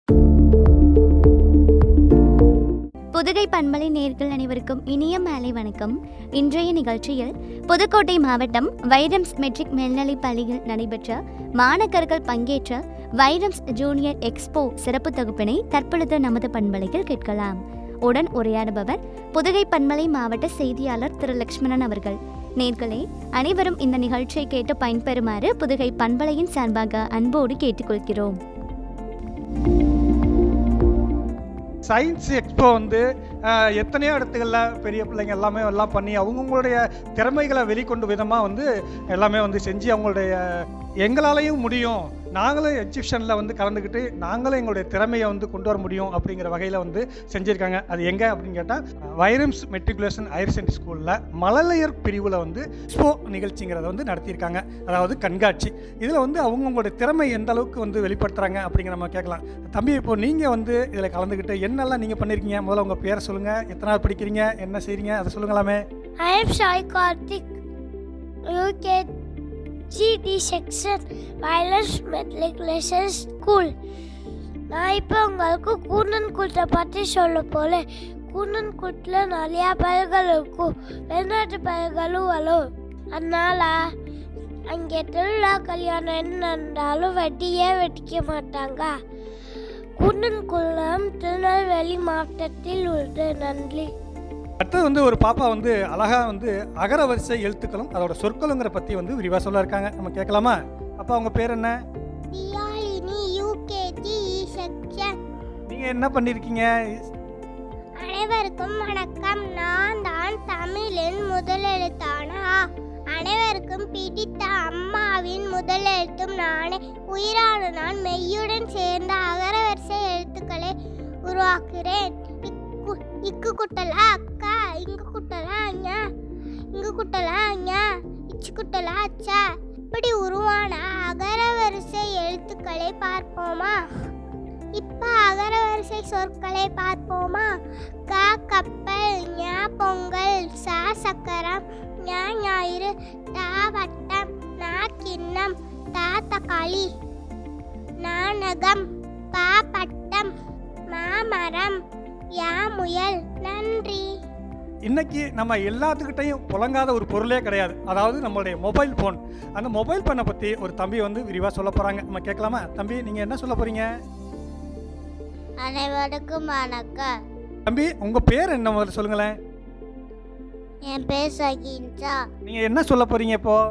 புதுகை பண்பலை நேர்கள் அனைவருக்கும் இனிய மாலை வணக்கம் இன்றைய நிகழ்ச்சியில் புதுக்கோட்டை மாவட்டம் வைரம்ஸ் மெட்ரிக் மேல்நிலைப் பள்ளியில் நடைபெற்ற மாணக்கர்கள் பங்கேற்ற வைரம்ஸ் ஜூனியர் எக்ஸ்போ சிறப்பு தொகுப்பினை தற்பொழுது நமது பண்பலையில் கேட்கலாம் உடன் உரையாடுபவர் புதுகை பண்பலை மாவட்ட செய்தியாளர் திரு லக்ஷ்மணன் அவர்கள் நேர்களே அனைவரும் இந்த நிகழ்ச்சியை கேட்டு பயன்பெறுமாறு புதுகை பண்பலையின் சார்பாக அன்போடு கேட்டுக்கொள்கிறோம் சயின்ஸ் எக்ஸ்போ வந்து அஹ், எத்தனையோ இடத்துகளில் பெரிய பிள்ளைங்க எல்லாமே எல்லாம் பண்ணி அவங்கவுங்களுடைய திறமைகளை வெளிக்கொண்டு விதமாக வந்து எல்லாமே வந்து செஞ்சு அவங்களுடைய எங்களாலையும் முடியும் நாங்களும் எக்ஸிபிஷனில் வந்து கலந்துக்கிட்டு நாங்களும் எங்களுடைய திறமையை வந்து கொண்டு வர முடியும் அப்படிங்கிற வகையில் வந்து செஞ்சுருக்காங்க அது எங்கே அப்படின்னு கேட்டால் வைரம்ஸ் மெட்ரிகுலேஷன் ஹையர் செகண்டரி ஸ்கூலில் மழலையர் பிரிவில் வந்து எக்ஸ்போ நிகழ்ச்சிங்கிறத வந்து நடத்தியிருக்காங்க அதாவது கண்காட்சி இதில் வந்து அவங்கவுங்களுடைய திறமை எந்த அளவுக்கு வந்து வெளிப்படுத்துகிறாங்க அப்படிங்கிற நம்ம கேட்கலாம் தம்பி இப்போ நீங்கள் வந்து இதில் கலந்துக்கிட்டு என்னெல்லாம் நீங்கள் பண்ணியிருக்கீங்க முதல்ல உங்கள் பேரை சொல்லுங்கள் எத்தனாவது படிக்கிறீங்க என்ன செய்கிறீங்க அதை சொல்லுங்களாமே I am Sai Karthik, UKGD section, Wireless Matriculation School. நான் இப்போ உங்களுக்கு கூனன் குட்டை பற்றி சொல்ல போகிறேன் கூனன் குட்டில் நிறையா பயிர்கள் இருக்கும் வெளிநாட்டு பயிர்களும் வரும் அதனால் அங்கே திருவிழா கல்யாணம் என்ன நடந்தாலும் வெட்டியே வெட்டிக்க மாட்டாங்க கூனன் குளம் திருநெல்வேலி மாவட்டத்தில் உள்ளது நன்றி அடுத்தது வந்து ஒரு பாப்பா வந்து அழகாக வந்து அகர வரிசை எழுத்துக்களும் அதோட சொற்களுங்கிற பற்றி வந்து விரிவாக சொல்ல இருக்காங்க நம்ம கேட்கலாமா அப்பா உங்கள் பேர் என்ன தியாலினி யூகேஜி செக்ஷன் நீங்கள் என்ன பண்ணியிருக்கீங்க அனைவருக்கும் வணக்கம் நான் தான் தமிழின் முதலெழுத்தான ஆ. அனைவருக்கும் பிடித்த அம்மாவின் முதலெழுத்தும் நானே உயிரான நான் மெய்யுடன் சேர்ந்த அகரவரிசை எழுத்துக்களை உருவாக்குகிறேன் இக்கு இக்கு குட்டலா அக்கா இங்கு குட்டலா அண்ணா இங்கு குட்டலா அண்ணா இச்சு குட்டலா அச்சா இப்படி உருவான அகரவரிசை எழுத்துக்களை பார்ப்போமா இப்ப அகரவரிசை சொற்களை பார்ப்போமா க கப்பல் ஞா பொங்கல் சா சக்கரம் ஞா ஞாயிறு டா வட்டம் நா கிண்ணம் தா தக்காளி நாணகம் பா பட்டம் மாமரம் யா முயல் நன்றி இன்னைக்கு நம்ம எல்லாத்துக்கிட்டையும் புழங்காத ஒரு பொருளே கிடையாது அதாவது நம்மளுடைய மொபைல் ஃபோன் அந்த மொபைல் ஃபோனை பற்றி ஒரு தம்பி வந்து விரிவாக சொல்ல போகிறாங்க நம்ம கேட்கலாமா தம்பி நீங்கள் என்ன சொல்ல போகிறீங்க அனைவருக்கும் வணக்கம் தம்பி உங்கள் பேர் என்ன முதல்ல சொல்லுங்களேன் என் பேர் சகின்சா நீங்கள் என்ன சொல்ல போகிறீங்க இப்போது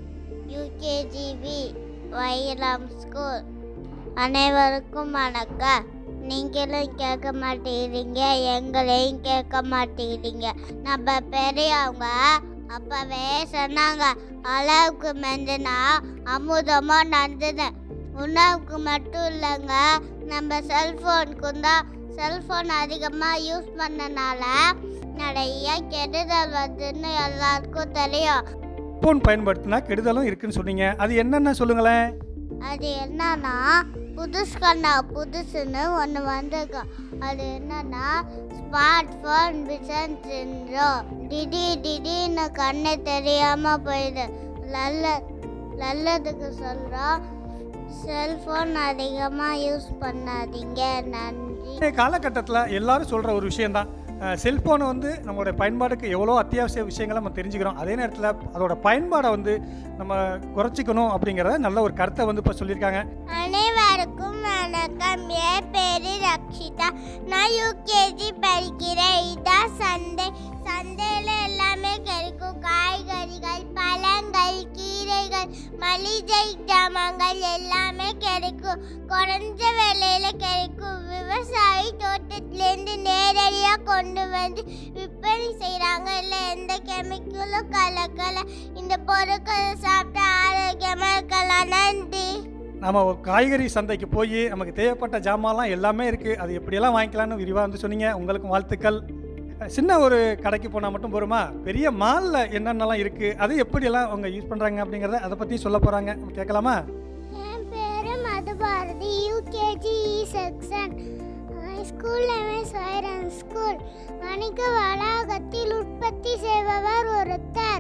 யூகேஜிபி வைரம் ஸ்கூல் அனைவருக்கும் வணக்கம் நீங்களும் கேட்க மாட்டேங்கிறீங்க எங்களையும் கேட்க மாட்டேங்கிறீங்க நம்ம பெரியவங்க அப்பவே சொன்னாங்க அளவுக்கு மெஞ்சினா அமுதமாக நந்துன்னு உணவுக்கு மட்டும் இல்லைங்க நம்ம செல்ஃபோனுக்கும் தான் செல்ஃபோன் அதிகமாக யூஸ் பண்ணனால நிறைய கெடுதல் வருதுன்னு எல்லாருக்கும் தெரியும் ஃபோன் பயன்படுத்தினா கெடுதலும் இருக்குன்னு சொன்னீங்க அது என்னென்ன சொல்லுங்களேன் அது என்னன்னா புதுசு கண்ணா புதுசுன்னு ஒன்று வந்திருக்கு அது என்னன்னா ஸ்மார்ட் ஃபோன் பிசன் சென்றோம் திடீர் திடீர்னு கண்ணு தெரியாமல் போயிடுது நல்ல நல்லதுக்கு சொல்கிறோம் செல்ஃபோன் அதிகமாக யூஸ் பண்ணாதீங்க நன்றி இன்றைய காலகட்டத்தில் எல்லாரும் சொல்கிற ஒரு விஷயந்தான் செல்ஃபோனை வந்து நம்மளுடைய பயன்பாடுக்கு எவ்வளோ அத்தியாவசிய விஷயங்களை நம்ம தெரிஞ்சுக்கிறோம் அதே நேரத்தில் அதோட பயன்பாடை வந்து நம்ம குறைச்சிக்கணும் அப்படிங்கிறத நல்ல ஒரு கருத்தை வந்து இப்போ சொல்லியிருக்காங்க அனைவருக்கும் வணக்கம் என் பேரு ரக்ஷிதா நான் யூகேஜி படிக்கிறேன் இதான் சந்தை சந்தையில் எல்லாமே கிடைக்கும் காய்கறிகள் பழங்கள் கீரைகள் மளிகை ஜாமான்கள் எல்லாமே கிடைக்கும் குறைஞ்ச விலையில கிடைக்கும் விவசாயி தோட்டத்திலேருந்து நேரடியாக கொண்டு வந்து விற்பனை செய்கிறாங்க இல்லை எந்த கெமிக்கலும் கலக்கல இந்த பொருட்களை சாப்பிட்டு ஆரோக்கியமாக இருக்கலாம் நன்றி நம்ம ஒரு காய்கறி சந்தைக்கு போய் நமக்கு தேவைப்பட்ட ஜாமான்லாம் எல்லாமே இருக்குது அது எப்படியெல்லாம் வாங்கிக்கலாம்னு விரிவாக வந்து சொன்னீங்க உங்களுக்கும் வாழ்த்துக்கள் சின்ன ஒரு கடைக்கு போனால் மட்டும் போருமா பெரிய மாலில் என்னென்னலாம் இருக்குது அது எப்படியெல்லாம் அவங்க யூஸ் பண்ணுறாங்க அப்படிங்கிறத அதை பற்றி சொல்ல போகிறாங்க கேட்கலாமா என் பேரு Madhubharathi UKG section school name siren school வணிக வளாகத்தில் உற்பத்தி செய்பவர் ஒருத்தர்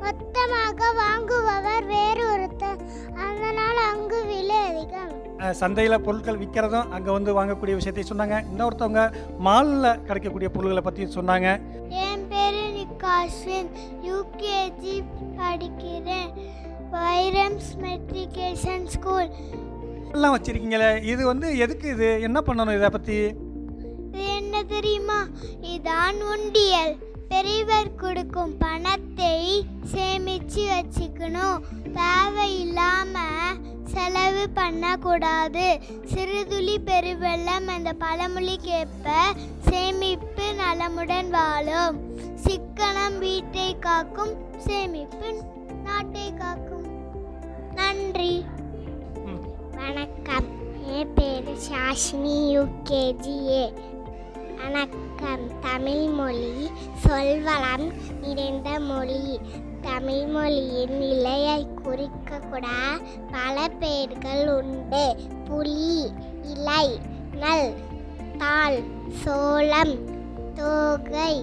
மொத்தமாக வாங்குபவர் வேறொருத்தர் அதனால் அங்கு விலை அதிகம் சந்தையில் பொருட்கள் விற்கிறதும் அங்கே வந்து வாங்கக்கூடிய விஷயத்தை சொன்னாங்க இன்னொருத்தவங்க மாலில் கிடைக்கக்கூடிய பொருள்களை பற்றி சொன்னாங்க என் பேர் நிகாஷின் யூகேஜி படிக்கிறேன் வைரம்ஸ் மெட்ரிகேஷன் ஸ்கூல் எல்லாம் வச்சுருக்கீங்களே இது வந்து எதுக்கு இது என்ன பண்ணணும் இதை பற்றி இது என்ன தெரியுமா இதான் உண்டியல் பெரியவர் கொடுக்கும் பணத்தை சேமிச்சு வச்சுக்கணும் தேவையில்லாம செலவு பண்ணக்கூடாது சிறுதுளி பெருவெள்ளம் அந்த பழமொழிக்கேற்ப சேமிப்பு நலமுடன் வாழும் சிக்கனம் வீட்டை காக்கும் சேமிப்பு நாட்டை காக்கும் நன்றி ம். வணக்கம் என் பேர் சாஷினி யூகேஜிஏ வணக்கம் தமிழ் மொழி சொல்வளம் நிறைந்த மொழி தமிழ் மொழியின் நிலையை குறிக்கக்கூட பல பெயர்கள் உண்டு புலி இலை நல் தாள் சோளம் தோகை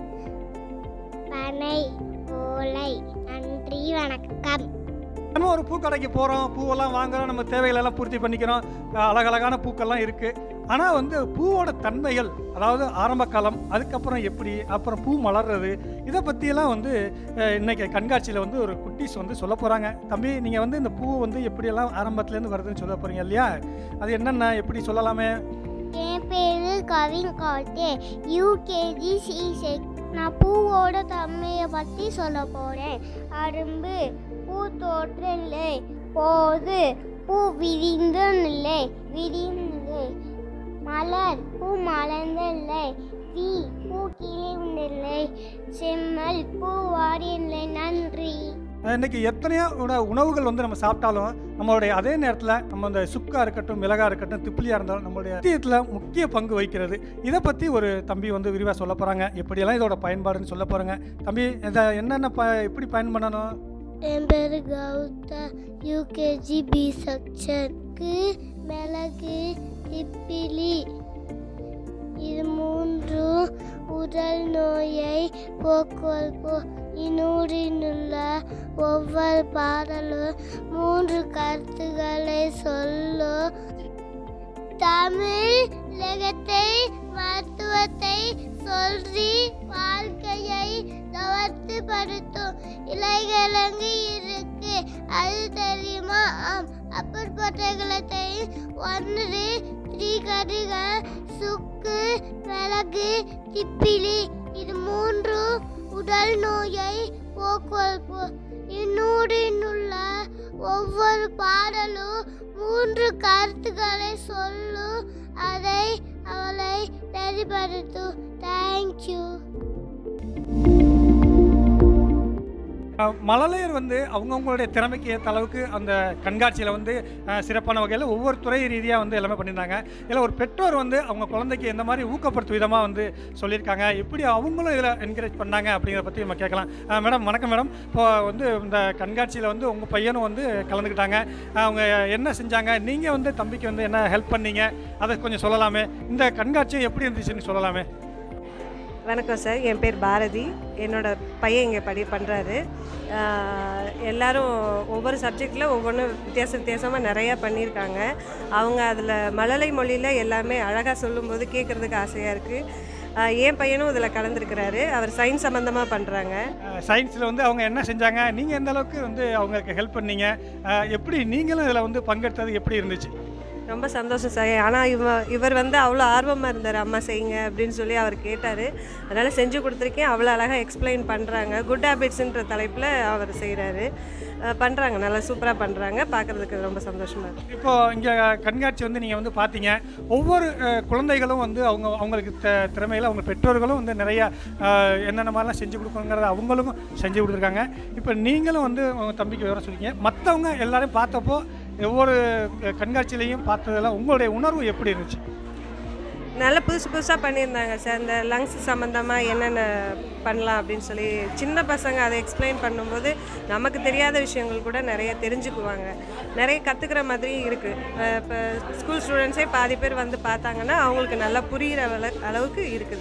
பனை ஓலை நன்றி வணக்கம் நம்ம ஒரு பூக்கடைக்கு போகிறோம் பூவெல்லாம் வாங்குறோம் நம்ம தேவைகளெல்லாம் பூர்த்தி பண்ணிக்கிறோம் அஹ் அழகழகான பூக்கள்லாம் இருக்குது ஆனால் வந்து பூவோட தன்மைகள் அதாவது ஆரம்ப காலம் அதுக்கப்புறம் எப்படி அப்புறம் பூ மலர்றது இதை பற்றியெல்லாம் வந்து அஹ், இன்னைக்கு கண்காட்சியில் வந்து ஒரு குட்டீஸ் வந்து சொல்ல போகிறாங்க தம்பி நீங்கள் வந்து இந்த பூ வந்து எப்படியெல்லாம் ஆரம்பத்துலேருந்து வருதுன்னு சொல்ல போகிறீங்க இல்லையா அது என்னென்ன எப்படி சொல்லலாமே என் பேரு கவின் காட்டே யூகேஜி சி செக் நான் பூவோட தன்மையை பற்றி சொல்ல போகிறேன் அரும்பு பூ தோற்றமில்லை போது பூ விரிந்தும் விரிந்து மலர் பூ மலர்ந்தில்லை வி பூ கீழே உண்டில்லை செம்மல் பூ வாடியில்லை நன்றி அஹ், இன்னைக்கு எத்தனையோ உண- உணவுகள் வந்து நம்ம சாப்பிட்டாலும் நம்மளுடைய அதே நேரத்தில் நம்ம இந்த சுக்கா இருக்கட்டும் மிளகா இருக்கட்டும் திப்பிலியாக இருந்தாலும் நம்மளுடைய முக்கியத்தில் முக்கிய பங்கு வகிக்கிறது இதை பற்றி ஒரு தம்பி வந்து விரிவாக சொல்ல போகிறாங்க எப்படியெல்லாம் இதோட பயன்பாடுன்னு சொல்ல போகிறாங்க தம்பி இதை என்னென்ன ப எப்படி பயன் பண்ணணும் என் பேர் கௌதா யூகேஜி பி செக்ஷனுக்கு மிளகு திப்பிலி இது மூன்று உடல் நோயை போக்குவரப்பு இந்நூறினுள்ள ஒவ்வொரு பாடலும் மூன்று கருத்துக்களை சொல்லும் தமிழ் உலகத்தை மருத்துவத்தை சொல்லி வாழ்க்கையை தவறுபடுத்தும் இலைகிழங்கு இருக்கு அது தெரியுமா ஆம் அப்படிப்பட்டகளை ஒன்று த்ரீ கறிகள் சுக்கு மிளகு திப்பிலி இது மூன்று உடல் நோயை போக்குவரப்பு இந்நூறினுள்ள ஒவ்வொரு பாடலும் மூன்று கருத்துக்களை சொல்லும் அதை அவளை நெறிப்படுத்தும் தேங்க்யூ அஹ், மழலையர் வந்து அவங்கவுங்களுடைய திறமைக்கு ஏற்ற அளவுக்கு அந்த கண்காட்சியில் வந்து அஹ், சிறப்பான வகையில் ஒவ்வொரு துறை ரீதியாக வந்து எல்லாமே பண்ணியிருந்தாங்க இதில் ஒரு பெற்றோர் வந்து அவங்க குழந்தைக்கு எந்த மாதிரி ஊக்கப்படுத்தும் விதமாக வந்து சொல்லியிருக்காங்க எப்படி அவங்களும் இதில் என்கரேஜ் பண்ணாங்க அப்படிங்கிறத பற்றி நம்ம கேட்கலாம் அஹ், மேடம் வணக்கம் மேடம் இப்போ வந்து இந்த கண்காட்சியில் வந்து உங்கள் பையனும் வந்து கலந்துக்கிட்டாங்க அஹ், அவங்க என்ன செஞ்சாங்க நீங்கள் வந்து தம்பிக்கு வந்து என்ன ஹெல்ப் பண்ணீங்க அதை கொஞ்சம் சொல்லலாமே இந்த கண்காட்சி எப்படி இருந்துச்சுன்னு சொல்லலாமே வணக்கம் சார் என் பேர் பாரதி என்னோட பையன் இங்கே படி பண்ணுறாரு எல்லாரும் ஒவ்வொரு சப்ஜெக்டில் ஒவ்வொன்றும் வித்தியாச வித்தியாசமாக நிறையா பண்ணியிருக்காங்க அவங்க அதில் மழலை மொழியில் எல்லாமே அழகாக சொல்லும்போது கேட்குறதுக்கு ஆசையாக இருக்குது என் பையனும் இதில் கலந்துருக்கிறாரு அவர் சயின்ஸ் சம்மந்தமாக பண்ணுறாங்க சயின்ஸில் வந்து அவங்க என்ன செஞ்சாங்க நீங்கள் எந்த அளவுக்கு வந்து அவங்களுக்கு ஹெல்ப் பண்ணீங்க அஹ், எப்படி நீங்களும் இதில் வந்து பங்கெடுத்தது எப்படி இருந்துச்சு ரொம்ப சந்தோஷம் சார் ஆனால் இவ இவர் வந்து அவ்வளோ ஆர்வமாக இருந்தார் அம்மா செய்யுங்க அப்படின்னு சொல்லி அவர் கேட்டார் அதனால் செஞ்சு கொடுத்துருக்கேன் அவ்வளோ அழகாக எக்ஸ்பிளைன் பண்ணுறாங்க குட் ஹேபிட்ஸுன்ற தலைப்பில் அவர் செய்கிறாரு பண்ணுறாங்க நல்லா சூப்பராக பண்ணுறாங்க பார்க்குறதுக்கு ரொம்ப சந்தோஷமாக இருக்குது இப்போ இங்கே கண்காட்சி வந்து நீங்கள் வந்து பார்த்தீங்க ஒவ்வொரு அஹ், குழந்தைகளும் வந்து அவங்க அவங்களுக்கு த திறமையில் அவங்க பெற்றோர்களும் வந்து நிறையா அஹ், என்னென்ன மாதிரிலாம் செஞ்சு கொடுக்கணுங்கிறத அவங்களும் செஞ்சு கொடுத்துருக்காங்க இப்போ நீங்களும் வந்து உங்க தம்பிக்கு விவரம் சொல்லிங்க மற்றவங்க எல்லாரையும் பார்த்தப்போ ஒவ்வொரு அஹ், கண்காட்சியிலையும் பார்த்ததெல்லாம் உங்களுடைய உணர்வு எப்படி இருந்துச்சு நல்ல புதுசு புதுசாக பண்ணியிருந்தாங்க சார் இந்த லங்ஸ் சம்மந்தமாக என்னென்ன பண்ணலாம் அப்படின்னு சொல்லி சின்ன பசங்க அதை எக்ஸ்பிளைன் பண்ணும்போது நமக்கு தெரியாத விஷயங்கள் கூட நிறைய தெரிஞ்சுக்குவாங்க நிறைய கற்றுக்கிற மாதிரி இருக்குது இப்போ ஸ்கூல் ஸ்டூடெண்ட்ஸே பாதி பேர் வந்து பார்த்தாங்கன்னா அவங்களுக்கு நல்லா புரிகிற அள அளவுக்கு இருக்குது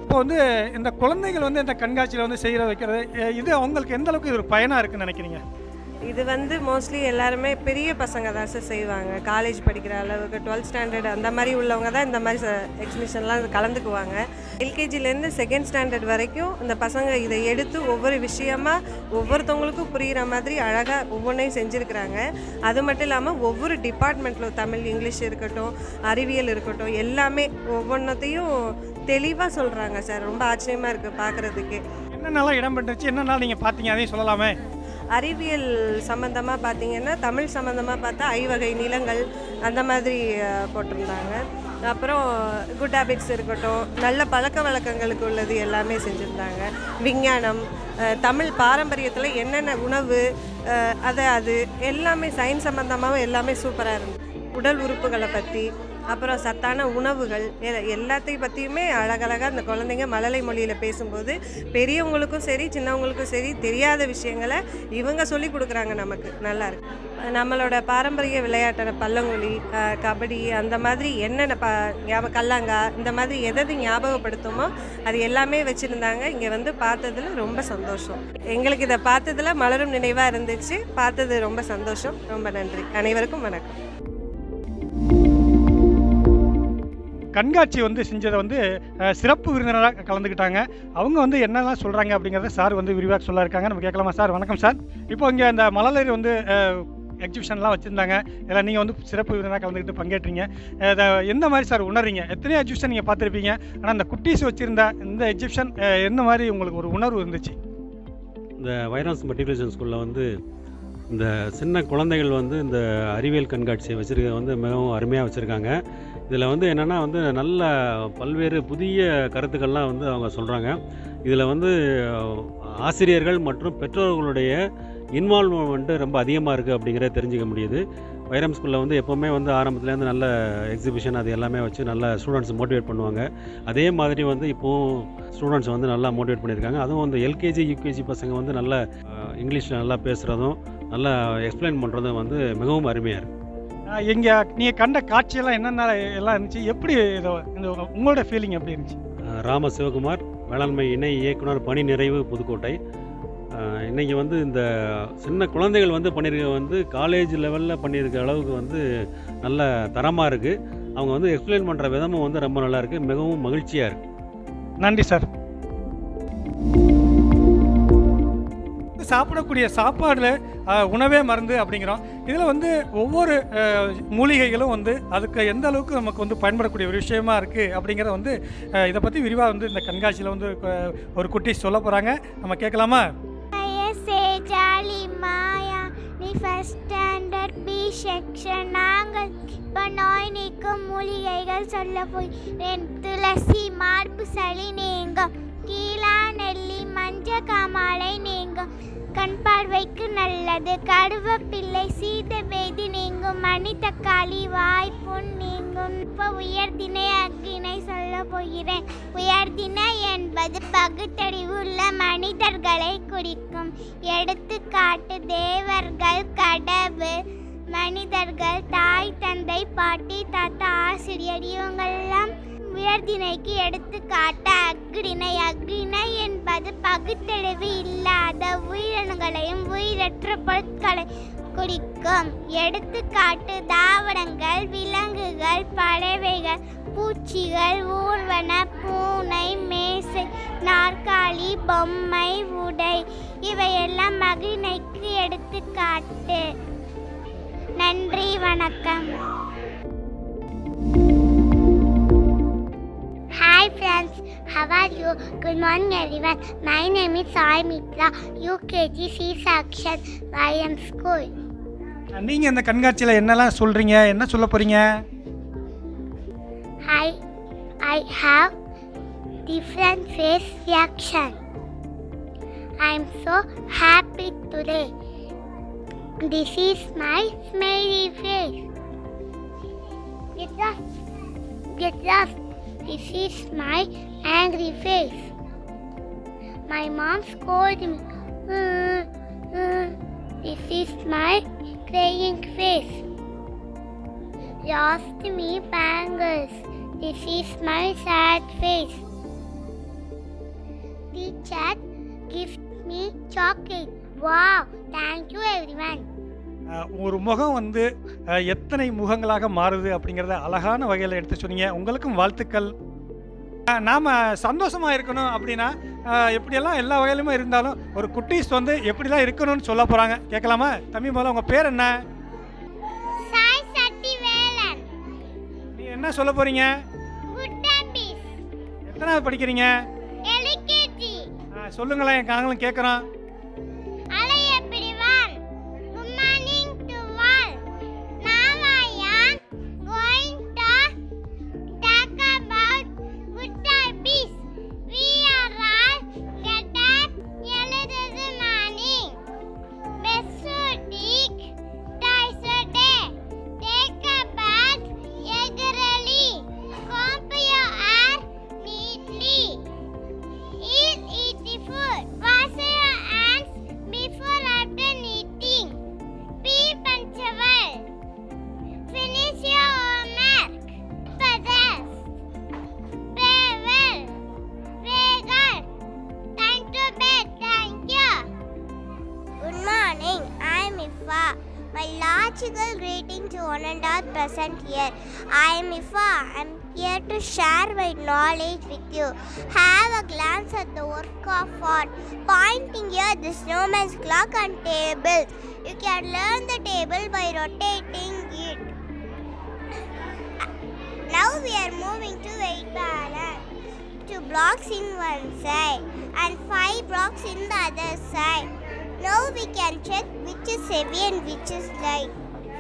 இப்போ வந்து இந்த குழந்தைகள் வந்து இந்த கண்காட்சியில் வந்து செய்கிற வைக்கிறது அஹ் இது அவங்களுக்கு எந்த அளவுக்கு இது ஒரு பயனாக இருக்குன்னு நினைக்கிறீங்க இது வந்து மோஸ்ட்லி எல்லாருமே பெரிய பசங்க தான் சார் செய்வாங்க காலேஜ் படிக்கிற அளவுக்கு டுவெல்த் ஸ்டாண்டர்ட் அந்த மாதிரி உள்ளவங்க தான் இந்த மாதிரி எக்ஸிபிஷன்லாம் கலந்துக்குவாங்க எல்கேஜிலேருந்து செகண்ட் ஸ்டாண்டர்ட் வரைக்கும் இந்த பசங்க இதை எடுத்து ஒவ்வொரு விஷயமா ஒவ்வொருத்தவங்களுக்கும் புரிகிற மாதிரி அழகாக ஒவ்வொன்றையும் செஞ்சுருக்கிறாங்க அது மட்டும் இல்லாமல் ஒவ்வொரு டிபார்ட்மெண்ட்டில் தமிழ் இங்கிலீஷ் இருக்கட்டும் அறிவியல் இருக்கட்டும் எல்லாமே ஒவ்வொன்றத்தையும் தெளிவாக சொல்கிறாங்க சார் ரொம்ப ஆச்சரியமாக இருக்குது பார்க்குறதுக்கு என்னென்னலாம் இடம் பெற்றுச்சு என்னென்னலாம் நீங்கள் பார்த்தீங்க அதையும் சொல்லலாமே அறிவியல் சம்மந்தமாக பார்த்தீங்கன்னா தமிழ் சம்மந்தமாக பார்த்தா ஐவகை நிலங்கள் அந்த மாதிரி அஹ், போட்டிருந்தாங்க அப்புறம் குட் ஹேபிட்ஸ் இருக்கட்டும் நல்ல பழக்க வழக்கங்களுக்கு உள்ளது எல்லாமே செஞ்சுருந்தாங்க விஞ்ஞானம் அஹ், தமிழ் பாரம்பரியத்தில் என்னென்ன உணவு அஹ், அது அது எல்லாமே சயின்ஸ் சம்மந்தமாகவும் எல்லாமே சூப்பராக இருந்தது உடல் உறுப்புகளை பற்றி அப்புறம் சத்தான உணவுகள் எ- எல்லாத்தையும் பற்றியுமே அழகழகாக அந்த குழந்தைங்க மழலை மொழியில் பேசும்போது பெரியவங்களுக்கும் சரி சின்னவங்களுக்கும் சரி தெரியாத விஷயங்களை இவங்க சொல்லி கொடுக்குறாங்க நமக்கு நல்லா இருக்கு நம்மளோட பாரம்பரிய விளையாட்டான பல்லங்குழி அஹ், கபடி அந்த மாதிரி என்னென்ன ப ஞாபக கல்லாங்கா இந்த மாதிரி எதை ஞாபகப்படுத்துமோ அது எல்லாமே வச்சுருந்தாங்க இங்கே வந்து பார்த்ததுல ரொம்ப சந்தோஷம் எங்களுக்கு இதை பார்த்ததுல மலரும் நினைவாக இருந்துச்சு பார்த்தது ரொம்ப சந்தோஷம் ரொம்ப நன்றி அனைவருக்கும் வணக்கம் கண்காட்சி வந்து செஞ்சதை வந்து அஹ், சிறப்பு விருந்தினராக கலந்துக்கிட்டாங்க அவங்க வந்து என்னெல்லாம் சொல்கிறாங்க அப்படிங்கிறத சார் வந்து விரிவாக சொல்ல இருக்காங்க நம்ம கேட்கலாமா சார் வணக்கம் சார் இப்போ இங்கே இந்த மலர் வந்து எக்ஸிபிஷன்லாம் வச்சுருந்தாங்க இதில் நீங்கள் வந்து சிறப்பு விருந்தினராக கலந்துக்கிட்டு பங்கேற்றீங்க அஹ், இதை எந்த மாதிரி சார் உணர்றீங்க எத்தனையோ எக்ஸிபிஷன் நீங்கள் பார்த்துருப்பீங்க ஆனால் இந்த குட்டீஸ் வச்சுருந்த இந்த எக்ஸிபிஷன் என்ன மாதிரி உங்களுக்கு ஒரு உணர்வு இருந்துச்சு இந்த வைரஸ் மெட்ரிகுலேஷன் ஸ்கூலில் வந்து இந்த சின்ன குழந்தைகள் வந்து இந்த அறிவியல் கண்காட்சியை வச்சுருக்க வந்து மிகவும் அருமையாக வச்சுருக்காங்க இதில் வந்து என்னென்னா வந்து நல்ல பல்வேறு புதிய கருத்துக்கள்லாம் வந்து அவங்க சொல்கிறாங்க இதில் வந்து அஹ், ஆசிரியர்கள் மற்றும் பெற்றோர்களுடைய இன்வால்வ்மெண்ட்டு ரொம்ப அதிகமாக இருக்குது அப்படிங்கிறத தெரிஞ்சுக்க முடியுது வைரம் ஸ்கூலில் வந்து எப்போவுமே வந்து ஆரம்பத்துலேருந்து நல்ல எக்ஸிபிஷன் அது எல்லாமே வச்சு நல்ல ஸ்டூடெண்ட்ஸ் மோட்டிவேட் பண்ணுவாங்க அதே மாதிரி வந்து இப்போவும் ஸ்டூடெண்ட்ஸ் வந்து நல்லா மோட்டிவேட் பண்ணியிருக்காங்க அதுவும் வந்து எல்கேஜி யூகேஜி பசங்க வந்து நல்ல இங்கிலீஷில் நல்லா பேசுகிறதும் நல்லா எக்ஸ்பிளைன் பண்ணுறதும் வந்து மிகவும் அருமையாக இருக்குது இங்கே நீங்கள் கண்ட காட்சியெல்லாம் என்னென்ன எல்லாம் இருந்துச்சு எப்படி இதோ இந்த உங்களோட ஃபீலிங் எப்படி இருந்துச்சு ராம சிவகுமார் வேளாண்மை இணை இயக்குனர் பணி நிறைவு புதுக்கோட்டை அஹ், இன்னைக்கு வந்து இந்த சின்ன குழந்தைகள் வந்து பண்ணியிருக்க வந்து காலேஜ் லெவலில் பண்ணியிருக்க அளவுக்கு வந்து நல்ல தரமாக இருக்குது அவங்க வந்து எக்ஸ்பிளைன் பண்ணுற விதமும் வந்து ரொம்ப நல்லா இருக்குது மிகவும் மகிழ்ச்சியாக இருக்குது நன்றி சார் சாப்பிடக்கூடிய சாப்பாடுல அஹ், உணவே மருந்து அப்படிங்கிறோம் இதில் வந்து ஒவ்வொரு அஹ், மூலிகைகளும் வந்து அதுக்கு எந்த அளவுக்கு நமக்கு வந்து பயன்படக்கூடிய ஒரு விஷயமா இருக்குது அப்படிங்கிறத வந்து அஹ், இதை பற்றி விரிவாக வந்து இந்த கண்காட்சியில் வந்து அஹ், ஒரு குட்டி சொல்ல போகிறாங்க நம்ம கேட்கலாமா சேஜாலி மாயா நீ ஃபஸ்ட் ஸ்டாண்டர்ட் பி செக்ஷன் நாங்கள் இப்போ நோய் நீக்கும் மூலிகைகள் சொல்ல போகிறேன் துளசி மார்பு சளி நீங்கும் கீழா நெல்லி மஞ்ச காமாலை நீங்கும் கண் பார்வைக்கு நல்லது கருவேப்பிள்ளை சீத வேதி நீங்கும் மணி தக்காளி வாய்ப்புண் நீங்கும் இப்போ உயர்திணை அக்கினை சொல்ல போகிறேன் உயர்திணை என்பது பகுத்தறிவுள்ள மனிதர்களை குறிக்கும் எடுத்துக்காட்டு தேவர்கள் கடவுள் மனிதர்கள் தாய் தந்தை பாட்டி தாத்தா ஆசிரியர் இவங்கெல்லாம் உயர்திணைக்கு எடுத்துக்காட்ட அக்ரிணை அக்ரிணை என்பது பகுத்தறிவு இல்லாத உயிரினங்களையும் உயிரற்ற பொருட்களை குறிக்கும் எடுத்துக்காட்டு தாவரங்கள் விலங்குகள் பறவைகள் பூச்சிகள் ஊர்வன பூனை மேசை நாற்காலி பொம்மை உடை இவையெல்லாம் மகிழ்னைக்கு எடுத்துக்காட்டு நன்றி வணக்கம் Hi friends, how are you? Good morning everyone. My name is Sai Mitra, UKG C section, YM School. நீங்கள் இந்த கண்காட்சியில் என்னெல்லாம் சொல்கிறீங்க என்ன சொல்ல போகிறீங்க I, I have different face reaction. I'm so happy today. This is my smiley face. Get lost. Get lost. This is my angry face. My mom scolded me. "Uh, uh." This is my crying face. Lost me bangles. This is my sad face. teacher gift me chocolate. Wow, thank you everyone. அஹ், ஒரு முகம் வந்து அஹ், எத்தனை முகங்களாக மாறுது அப்படிங்கிறத அழகான வகையில் எடுத்து சொன்னீங்க உங்களுக்கும் வாழ்த்துக்கள் அஹ், நாம சந்தோஷமா இருக்கணும் அப்படின்னா அஹ், எப்படியெல்லாம் எல்லா வகையிலுமே இருந்தாலும் ஒரு குட்டீஸ் வந்து எப்படிலாம் இருக்கணும்னு சொல்ல போறாங்க கேட்கலாமா தம்பி முதல்ல உங்க பேர் என்ன Sai Satti Velan. நீ என்ன சொல்ல போறீங்க Good babies. எத்தனாவது படிக்கிறீங்க LKG. அஹ், சொல்லுங்களேன் நாங்களும் கேட்குறோம் Hello everyone. Good morning to all. Now I am going to talk about good babies. We are all get up early this morning. Besudik twice a day. Take a bath regularly. Comb your hair neatly. Eat easy food. Wash your hands before after eating. Be punctual. Finish your homework. Possess. Play well. Play good. Time to bed. Thank you. Good morning. I am Ifa. My logical greeting to one and all present here. I am Ifa. I am here to share my knowledge with you. Have a glance at the work of art. Pointing here the snowman's clock and tables. You can learn the table by rotating it. Now we are moving to weight balance. Two blocks in one side and five blocks in the other side. Now we can check which is heavy and which is light.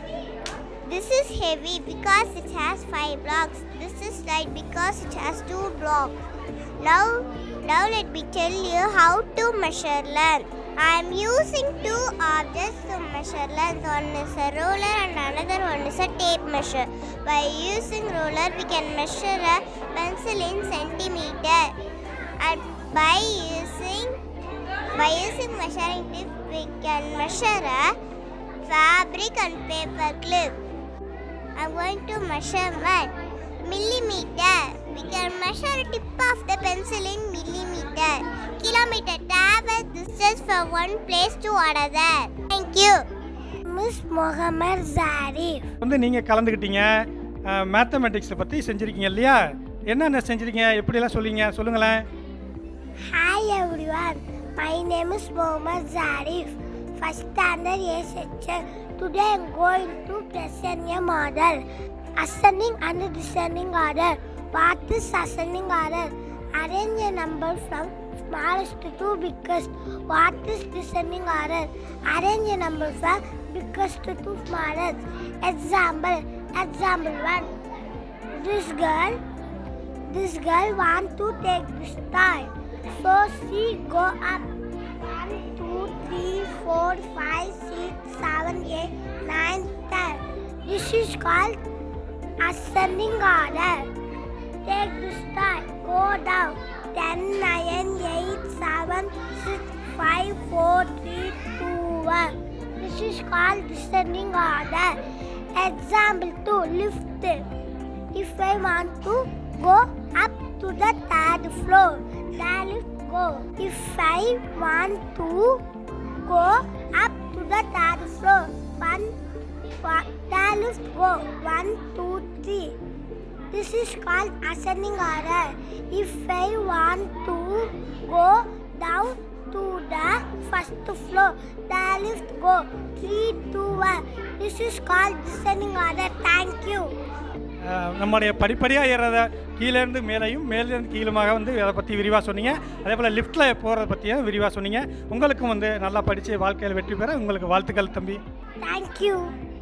This is heavy because it has five blocks. This is light because it has two blocks. Now, now let me tell you how to measure length. I am using two objects to measure length. One is a ruler and another one is a tape measure. By using ruler, we can measure a pencil in centimeter. And by using by using measuring tip, we can measure a fabric and paper clip. I'm going to measure one millimeter. We can measure a tip of the pencil in millimeter. Kilometer travel distance from one place to another. Thank you. Miss Mohammed Zarif. வந்து நீங்கள் கலந்துக்கிட்டீங்க மேத்தமெட்டிக்ஸை பற்றி செஞ்சுருக்கீங்க இல்லையா என்னென்ன செஞ்சுருக்கீங்க எப்படிலாம் சொல்லிங்க சொல்லுங்களேன் Hi everyone, my name is Mohammed Zarif, first standard A section. Today I am going to present a model. Ascending and descending order. What is ascending order? Arrange a number from smallest to biggest. What is descending order? Arrange a number from biggest to smallest. Example, example 1. This girl this girl want to take this toy. So she go up. One, two, three, four, five, six, seven, eight, nine, ten. This is called ascending order. Take this toy. Go down. Ten, nine, eight, seven, six, five, four, three, two, one. This is called descending order. Example two. Lift. If I want to go up to the third floor, the lift go. If I want to go up to the third floor, one, one the lift go. One, two, three. This is called ascending order. If I want to go down to the first floor, the lift go. Three, two, one. This is called descending order. Thank you. அஹ், நம்முடைய படிப்படியாக ஏறத கீழேருந்து மேலேயும் மேலேருந்து கீழுமாக வந்து அதை பற்றி விரிவாக சொன்னீங்க அதே போல் லிஃப்ட்டில் போகிறத பற்றியும் விரிவாக சொன்னீங்க உங்களுக்கும் வந்து நல்லா படித்து வாழ்க்கையில் வெற்றி பெற உங்களுக்கு வாழ்த்துக்கள் தம்பி Thank you.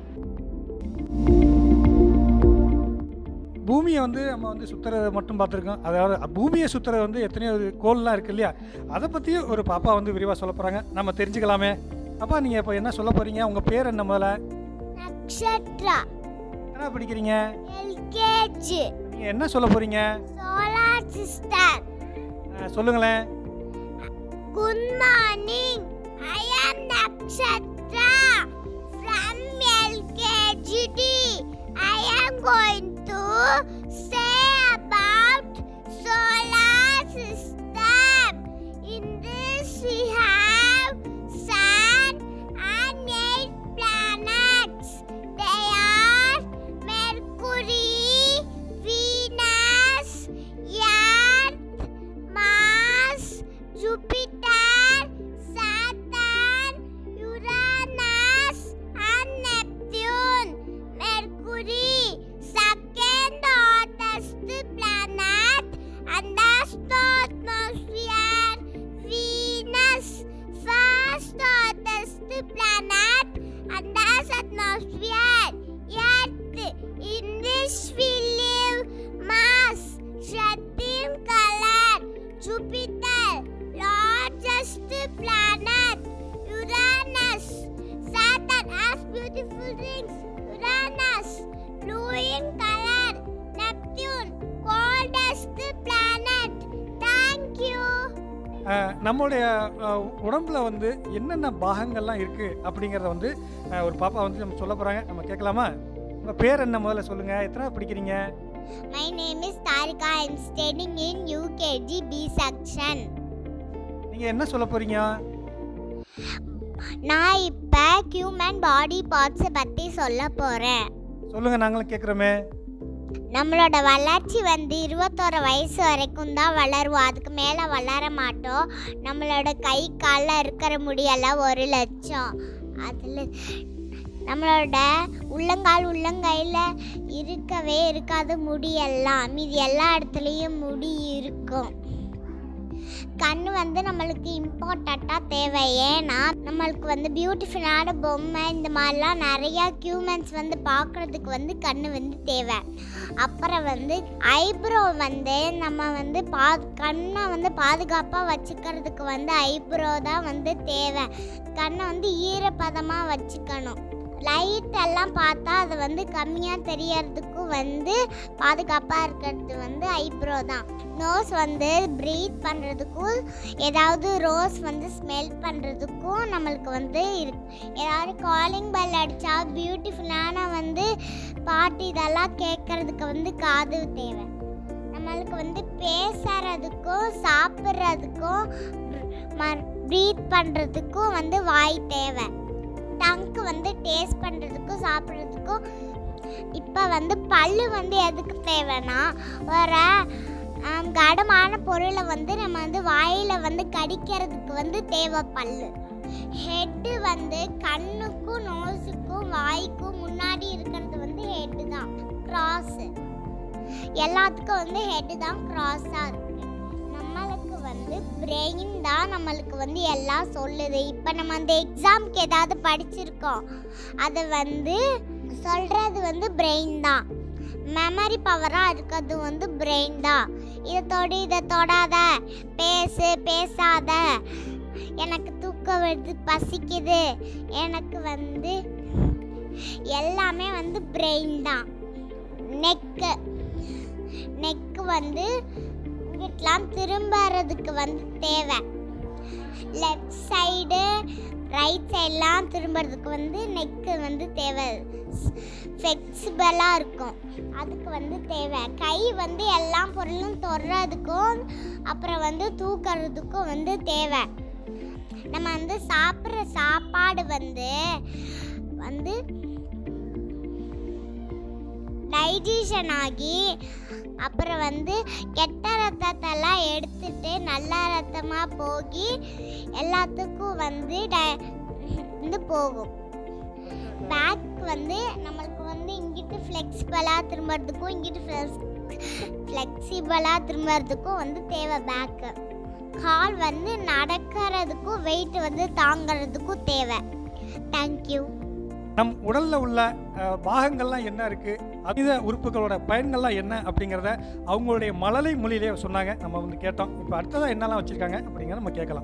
பூமியை வந்து நம்ம வந்து சுற்றுறதை மட்டும் பார்த்துருக்கோம் அதாவது பூமியை சுற்றுறது வந்து எத்தனையோ இது கோல்லாம் இருக்கு இல்லையா அதை பற்றியும் ஒரு பாப்பா வந்து விரிவாக சொல்ல போகிறாங்க நம்ம தெரிஞ்சுக்கலாமே அப்பா நீங்கள் இப்போ என்ன சொல்ல போகிறீங்க உங்கள் பேர் என்ன முதல்ல Nakshatra. என்ன படிக்கிறீங்க LKG. நீங்கள் என்ன சொல்ல போகிறீங்க Solar system. சொல்லுங்களேன் Good morning. I am Nakshatra from LKGD. I am going to say about solar system. In planet, and that's the atmosphere. Venus, first hottest planet, and that's atmosphere. Earth, in this we live. Mars, red in color. Jupiter, largest planet. Uranus, Saturn has beautiful rings. Uranus, blue in color. Neptune, coldest planet. Thank you. அஹ், நம்மளுடைய அஹ், உடம்புல வந்து என்னென்ன பாகங்கள்லாம் இருக்குது அப்படிங்கிறத வந்து அஹ், ஒரு பாப்பா வந்து நம்ம சொல்ல போகிறாங்க நம்ம கேட்கலாமா உங்கள் பேர் என்ன முதல்ல சொல்லுங்கள் எத்தனை படிக்கிறீங்க My name is Tarika. I am studying in UKG B section. நீங்கள் என்ன சொல்ல போகிறீங்க நான் இப்போ ஹியூமன் பாடி பார்ட்ஸை பற்றி சொல்ல போகிறேன் சொல்லுங்கள் நாங்களும் கேட்குறோமே நம்மளோட வளர்ச்சி வந்து இருபத்தோரு வயசு வரைக்கும் தான் வளருவோம் அதுக்கு மேலே வளர மாட்டோம் நம்மளோட கை காலில் இருக்கிற முடியெல்லாம் ஒரு லட்சம் அதில் நம்மளோட உள்ளங்கால் உள்ளங்கையில் இருக்கவே இருக்காது முடியெல்லாம் மீதி எல்லா இடத்துலையும் முடி இருக்கும் கண் வந்து நம்மளுக்கு இம்பார்ட்டண்ட்டாக தேவை ஏன்னா நம்மளுக்கு வந்து பியூட்டிஃபுல்லான பொம்மை இந்த மாதிரிலாம் நிறையா ஹியூமன்ஸ் வந்து பார்க்குறதுக்கு வந்து கண் வந்து தேவை அப்புறம் வந்து ஐப்ரோ வந்து நம்ம வந்து பா கண்ணை வந்து பாதுகாப்பாக வச்சுக்கிறதுக்கு வந்து ஐப்ரோ தான் வந்து தேவை கண்ணை வந்து ஈரப்பதமாக வச்சுக்கணும் லைட் எல்லாம் பார்த்தா அது வந்து கம்மியாக தெரியறதுக்கும் வந்து பாதுகாப்பாக இருக்கிறது வந்து ஐப்ரோ தான் நோஸ் வந்து ப்ரீத் பண்ணுறதுக்கும் ஏதாவது ரோஸ் வந்து ஸ்மெல் பண்ணுறதுக்கும் நம்மளுக்கு வந்து இருக்கு ஏதாவது காலிங் பெல் அடித்தா பியூட்டிஃபுல்லான வந்து பாட்டு இதெல்லாம் கேட்கறதுக்கு வந்து காது தேவை நம்மளுக்கு வந்து பேசுறதுக்கும் சாப்பிட்றதுக்கும் ப்ரீத் பண்ணுறதுக்கும் வந்து வாய் தேவை டங்க்கு வந்து டேஸ்ட் பண்ணுறதுக்கும் சாப்பிட்றதுக்கும் இப்போ வந்து பல்லு வந்து எதுக்கு தேவைன்னா ஒரு ஆம், கனமான பொருளை வந்து நம்ம வந்து வாயில் வந்து கடிக்கிறதுக்கு வந்து தேவை பல்லு ஹெட்டு வந்து கண்ணுக்கும் நோஸுக்கும் வாய்க்கும் முன்னாடி இருக்கிறது வந்து ஹெட்டு தான் கிராஸு எல்லாத்துக்கும் வந்து ஹெட்டு தான் கிராஸாக இருக்கு நம்மளுக்கு வந்து பிரெயின் தான் நம்மளுக்கு வந்து எல்லாம் சொல்லுது இப்போ நம்ம அந்த எக்ஸாம்க்கு ஏதாவது படிச்சிருக்கோம் அது வந்து சொல்கிறது வந்து பிரெயின் தான் மெமரி பவராக இருக்கிறது வந்து பிரெயின் தான் இதை தொடு இதை தொடாத பேசு பேசாத எனக்கு தூக்கம் வருது பசிக்குது எனக்கு வந்து எல்லாமே வந்து பிரெயின் தான் நெக்கு நெக்கு வந்து இங்கிட்டலாம் திரும்புறதுக்கு வந்து தேவை லெஃப்ட் சைடு ரைட் சைட்லாம் திரும்புறதுக்கு வந்து நெக்கு வந்து தேவை ஃப்ளெக்சிபிளாக இருக்கும் அதுக்கு வந்து தேவை கை வந்து எல்லா பொருளும் தொடுறதுக்கும் அப்புறம் வந்து தூக்கிறதுக்கும் வந்து தேவை நம்ம வந்து சாப்பிட்ற சாப்பாடு வந்து வந்து டைஜஷன் ஆகி அப்புறம் வந்து கெட்ட ரத்தத்தெல்லாம் எடுத்துட்டு நல்ல ரத்தமாக போகி எல்லாத்துக்கும் வந்து ட- வந்து போகும் பேக் வந்து நம்மளுக்கு வந்து இங்கிட்டு ஃப்ளெக்சிபிளாக திரும்புறதுக்கும் இங்கிட்டு ஃப்ளெக்சிபிளாக திரும்புறதுக்கும் வந்து தேவை பேக்கு கால் வந்து நடக்கிறதுக்கும் வெயிட் வந்து தாங்கிறதுக்கும் தேவை தேங்க்யூ நம் உடலில் உள்ள அஹ், பாகங்கள்லாம் என்ன இருக்குது அதீத உறுப்புகளோட பயன்கள்லாம் என்ன அப்படிங்கிறத அவங்களுடைய மழலை மொழியிலே சொன்னாங்க நம்ம வந்து கேட்டோம் இப்போ அடுத்ததாக என்னெல்லாம் வச்சுருக்காங்க அப்படிங்கிறத நம்ம கேட்கலாம்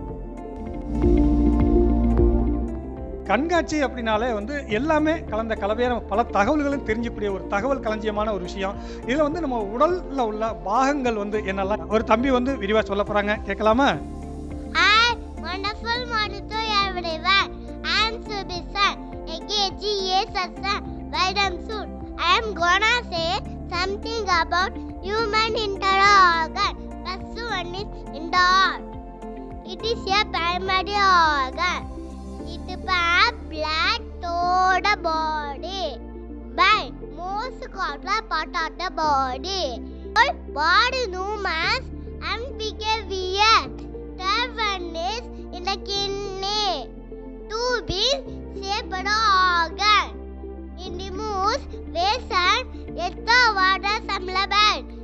கண்காட்சி அப்படின்னாலே வந்து எல்லாமே கலந்த கலவையான பல தகவல்களும் தெரிஞ்சக்கூடிய ஒரு தகவல் களஞ்சியமான ஒரு விஷயம் இதில் வந்து நம்ம உடலில் உள்ள பாகங்கள் வந்து என்னெல்லாம் ஒரு தம்பி வந்து விரிவாக சொல்ல போகிறாங்க கேட்கலாமா Hi, wonderful morning to everyone. I am Subisa, a KGA Sasa, Vidam Soon. I am gonna say something about human internal organ. First one is indoor. It is a primary organ. It pumps blood to the body by most common part of the body. All body movements and behavior. Third one is in the kidney. Two is shaped organ. It removes waste and extra water supplement.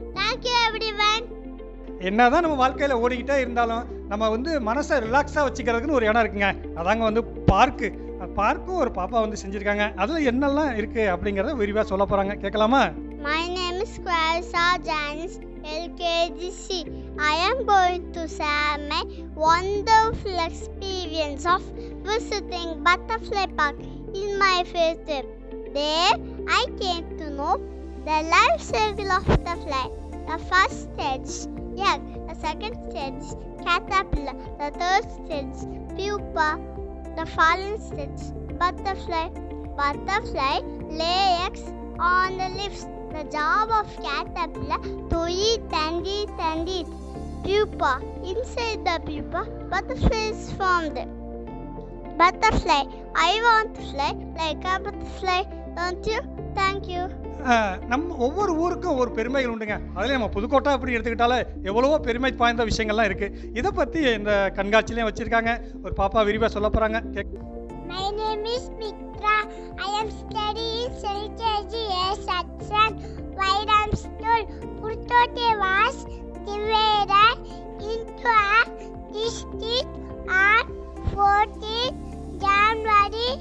என்னதான் நம்ம வாழ்க்கையில் ஓடிக்கிட்டே இருந்தாலும் நம்ம வந்து மனசை ரிலாக்ஸாக வச்சுக்கிறதுக்குன்னு ஒரு இடம் இருக்குங்க அதாங்க வந்து பார்க்கு பார்க்கும் ஒரு பாப்பா வந்து செஞ்சுருக்காங்க அதில் என்னெல்லாம் இருக்குது அப்படிங்கிறத விரிவாக சொல்ல போகிறாங்க கேட்கலாமா My name is Clarissa Janice, LKGC. I am going to share my wonderful experience of visiting Butterfly Park in my first trip. There, I came to know the life cycle of the fly. The first stage, egg. The second stage, caterpillar. The third stage, pupa. The fallen stage, butterfly. Butterfly lay eggs on the leaves. The job of caterpillar to eat and eat and eat. Pupa. Inside the pupa, butterfly is formed. Butterfly. I want to fly like a butterfly. Don't you? Thank you. அஹ், நம்ம ஒவ்வொரு ஊருக்கும் ஒவ்வொரு பெருமைகள் உண்டுங்க அதில் நம்ம புதுக்கோட்டை அப்படி எடுத்துக்கிட்டாலே எவ்வளவோ பெருமை வாய்ந்த விஷயங்கள்லாம் இருக்குது இதை பற்றி இந்த கண்காட்சியிலையும் வச்சுருக்காங்க ஒரு பாப்பா விரிவாக சொல்ல போகிறாங்க கேக் My name is Mitra. I am studying LKG section. Vairam school. Purtote was divided into a district on 14 January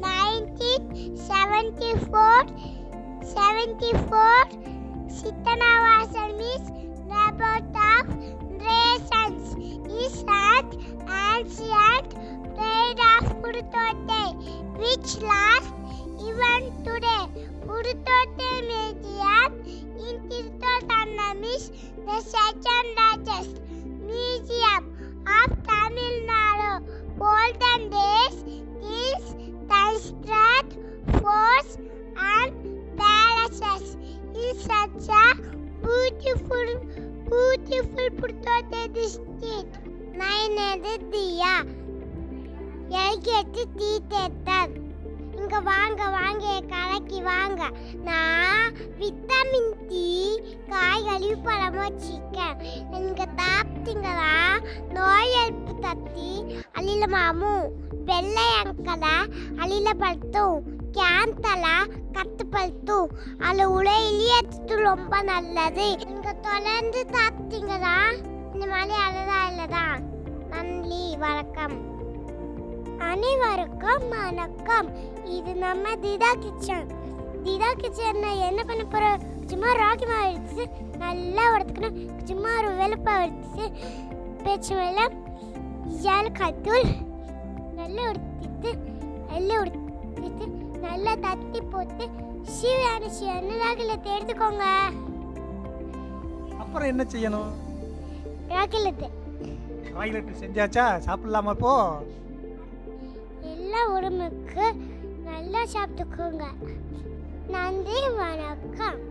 1974. 74. Sitanavasan means report of rations. Is an ancient pride of Purutote, which lasts even today. Purutote Museum in Tirthotanam is the second largest museum of Tamil Nadu. Olden days, these construct forts and palaces in such a beautiful, beautiful Purutote district. My name is Dia. LKG D தேட்டர் இங்க வாங்க வாங்க என் கடைக்கு வாங்க நான் vitamin D காய்கறி பழமும் chicken இங்க சாப்பிட்டீங்களா நோய் எதிர்ப்பு தத்தி அழில மாமு வெள்ளை அங்கல அழில பழுத்தும் கேந்தல கத்து பழுத்தும் அது உலையிலேயே ரொம்ப நல்லது இங்க தொடர்ந்து சாப்பிட்டீங்களா இந்த மாதிரி அழகா இல்லதா நன்றி வணக்கம் அனைவருக்கும் வணக்கம் இது நம்ம திதா கிச்சன் திதா கிச்சன்ல என்ன பண்ண போறோம் சும்மா ராக்கி மாவு எடுத்து நல்லா உடத்துக்கணும் சும்மா ஒரு வெளுப்பா எடுத்து பேச்சு மேல ஏலக்காய் தூள் நல்லா உடுத்திட்டு நல்லா உடுத்திட்டு நல்லா தட்டி போட்டு சிவான சிவன ராகிலத்தை எடுத்துக்கோங்க அப்புறம் என்ன செய்யணும் ராகிலத்தை டாய்லெட் செஞ்சாச்சா சாப்பிடலாமா இப்போ எல்லா உடம்புக்கு நல்லா சாப்பிட்டுக்கோங்க நன்றி வணக்கம்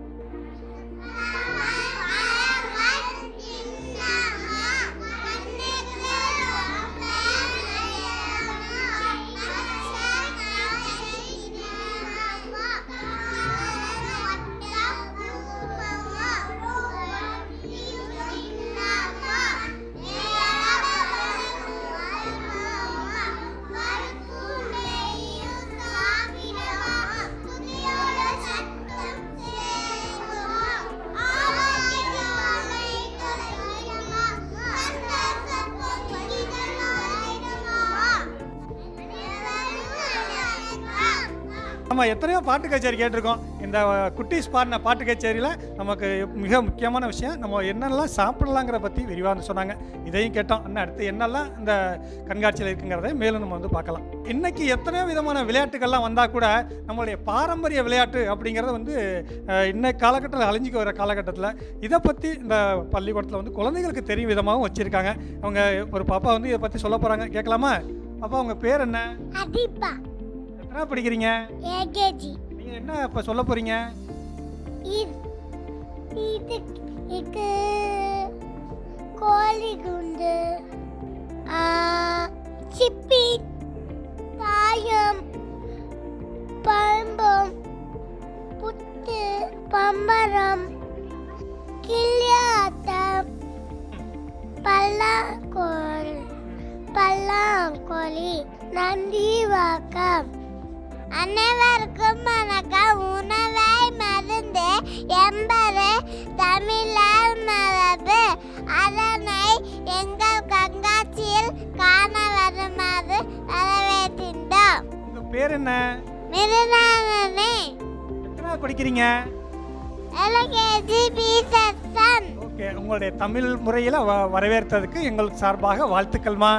நம்ம எத்தனையோ பாட்டு கச்சேரி கேட்டிருக்கோம் இந்த குட்டீஸ் பாடின பாட்டு கச்சேரியில் நமக்கு மிக முக்கியமான விஷயம் நம்ம என்னெல்லாம் சாப்பிடலாங்கிற பற்றி விரிவாக சொன்னாங்க இதையும் கேட்டோம் இன்னும் அடுத்து என்னெல்லாம் இந்த கண்காட்சியில் இருக்குங்கிறத மேலும் நம்ம வந்து பார்க்கலாம் இன்னைக்கு எத்தனையோ விதமான விளையாட்டுகள்லாம் வந்தால் கூட நம்மளுடைய பாரம்பரிய விளையாட்டு அப்படிங்கிறது வந்து அஹ், இன்னைக்கு காலகட்டத்தில் அழிஞ்சிக்கு வர காலகட்டத்தில் இதை பற்றி இந்த பள்ளிக்கூடத்தில் வந்து குழந்தைகளுக்கு தெரியும் விதமாகவும் வச்சுருக்காங்க அவங்க ஒரு பாப்பா வந்து இதை பற்றி சொல்ல போகிறாங்க கேட்கலாமா பாப்பா உங்கள் பேர் என்ன அதிப்பா எத்தனை படிக்கிறீங்க ஏகேஜி நீங்கள் என்ன இப்போ சொல்ல போகிறீங்க இது இது இது கோழி குண்டு ஆ, சிப்பி தாயம் பழம்பம் புத்து பம்பரம் கிளியாட்டம் பல்லாங்கோல் பல்லாங்கோழி நந்தி வாக்கம் அனைவருக்கும் வணக்கம் உணவை மருந்து என்பது தமிழர் மரபு அதனை எங்கள் கண்காட்சியில் காண வருமாறு வரவேற்கின்றோம் உங்கள் பேர் என்ன மிருதானே எத்தனை படிக்கிறீங்க எல்கேஜி பி செக்ஷன் ஓகே உங்களுடைய தமிழ் முறையில் வ வரவேற்றதுக்கு எங்களுக்கு சார்பாக வாழ்த்துக்கள்மா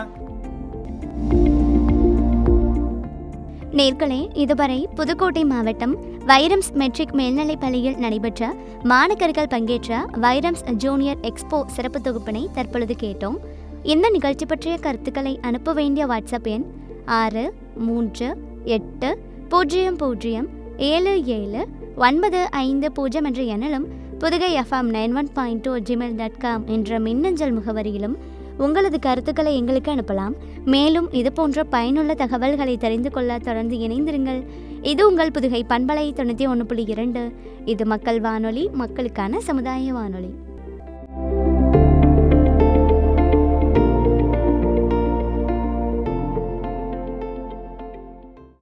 நேர்களே இதுவரை புதுக்கோட்டை மாவட்டம் வைரம்ஸ் மெட்ரிக் மேல்நிலைப் பள்ளியில் நடைபெற்ற மாணக்கர்கள் பங்கேற்ற வைரம்ஸ் ஜூனியர் எக்ஸ்போ சிறப்பு தொகுப்பினை தற்பொழுது கேட்டோம் இந்த நிகழ்ச்சி பற்றிய கருத்துக்களை அனுப்ப வேண்டிய வாட்ஸ்அப் எண் ஆறு மூன்று எட்டு பூஜ்ஜியம் பூஜ்ஜியம் ஏழு ஏழு ஒன்பது ஐந்து பூஜ்ஜியம் என்ற எண்ணிலும் Pudukai FM nine one point two gmail dot com என்ற மின்னஞ்சல் முகவரியிலும் உங்களது கருத்துக்களை எங்களுக்கு அனுப்பலாம் மேலும் இது போன்ற பயனுள்ள தகவல்களை தெரிந்து கொள்ள தொடர்ந்து இணைந்திருங்கள் இது உங்கள் புதுகை பண்பலை தொண்ணூற்றி ஒன்று புள்ளி இரண்டு இது மக்கள் வானொலி மக்களுக்கான சமுதாய வானொலி